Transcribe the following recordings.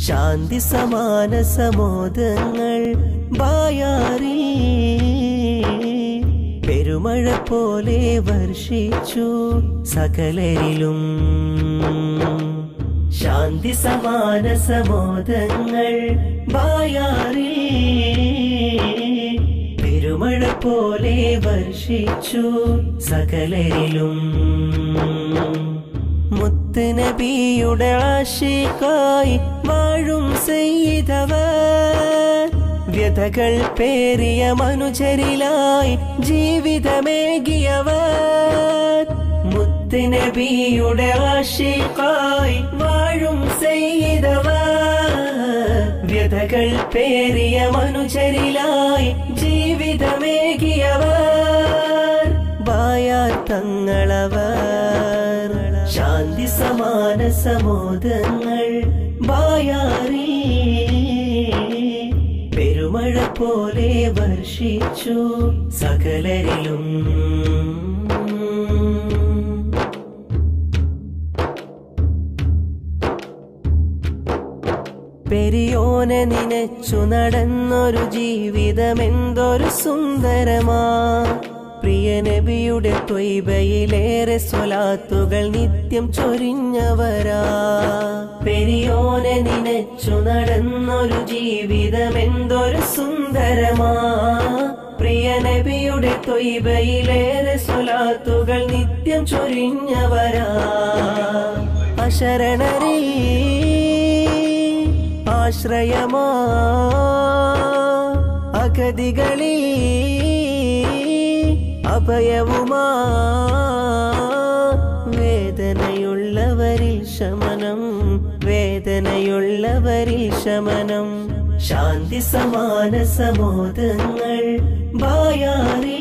ശാന്തി സമാന സമോദങ്ങൾ ബായാറി പെരുമഴ പോലെ വർഷിച്ചു സകലരിലും ശാന്തി സമാന സമോദങ്ങൾ ബായാറി പെരുമഴ പോലെ വർഷിച്ചു സകലരിലും മുത്തുനബിയുടെ ആശിക്കായി വാഴും ചെയ്തവർ വ്യതകൾ പേറിയ മനുജരിലായി ജീവിതമേകിയവർ മുത്തുനബിയുടെ ആശിക്കായി വാഴും ചെയ്തവർ വ്യതകൾ പേറിയ മനുജരിലായി ജീവിതമേകിയവർ ബായാർ തങ്ങളവർ ശാന്തി സമാന സമോദങ്ങൾ ബായാറി പെരുമഴ പോലെ വർഷിച്ചു സകലരിലും പെരിയോനെ നിനച്ചു നടന്നൊരു ജീവിതമെന്തൊരു സുന്ദരമാ പ്രിയ നബിയുടെ ത്വയ്ബയിലേറെ സ്വലാത്തുകൾ നിത്യം ചൊരിഞ്ഞവരാ പെരിയോനെ നിനച്ചു നടന്നൊരു ജീവിതമെന്തൊരു സുന്ദരമാ പ്രിയ നബിയുടെ ത്വയ്ബയിലേറെ സ്വലാത്തുകൾ നിത്യം ചൊരിഞ്ഞവരാ അശരണരിൽ ആശ്രയമാ അഗതികളിൽ അഭയവുമാ വേദനയുള്ളവരിൽ ശമനം വേദനയുള്ളവരിൽ ശമനം ശാന്തി സമാന സമോദങ്ങൾ ബായാറി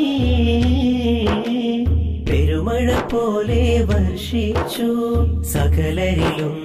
പെരുമഴ പോലെ വർഷിച്ചു സകലരിലും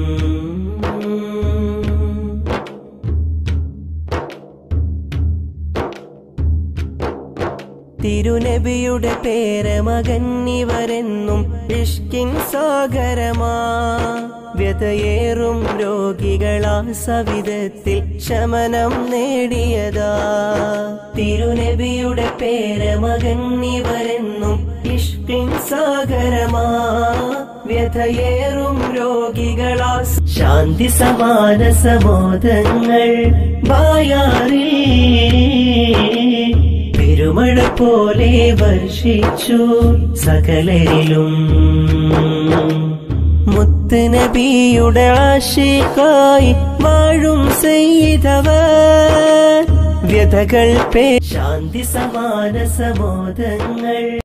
തിരുനബിയുടെ പേരമകന്നിവരെന്നും ഇഷ്കിൻ സാഗരമാ വ്യതയേറും രോഗികളാ സവിധത്തിൽ ശമനം നേടിയതാ തിരുനബിയുടെ പേരമകന്നിവരെന്നും ഇഷ്കിൻ സാഗരമാ വ്യഥയേറും രോഗികളാ ശാന്തി സമാന സമോദങ്ങൾ ബായാറി പെരുമഴ പോലെ വർഷിച്ചു സകലരിലും മുത്തുനബിയുടെ ആശിക്കായി വാഴും ചെയ്തവർ വ്യതകൾ പേ ശാന്തി സമാന സമോദങ്ങൾ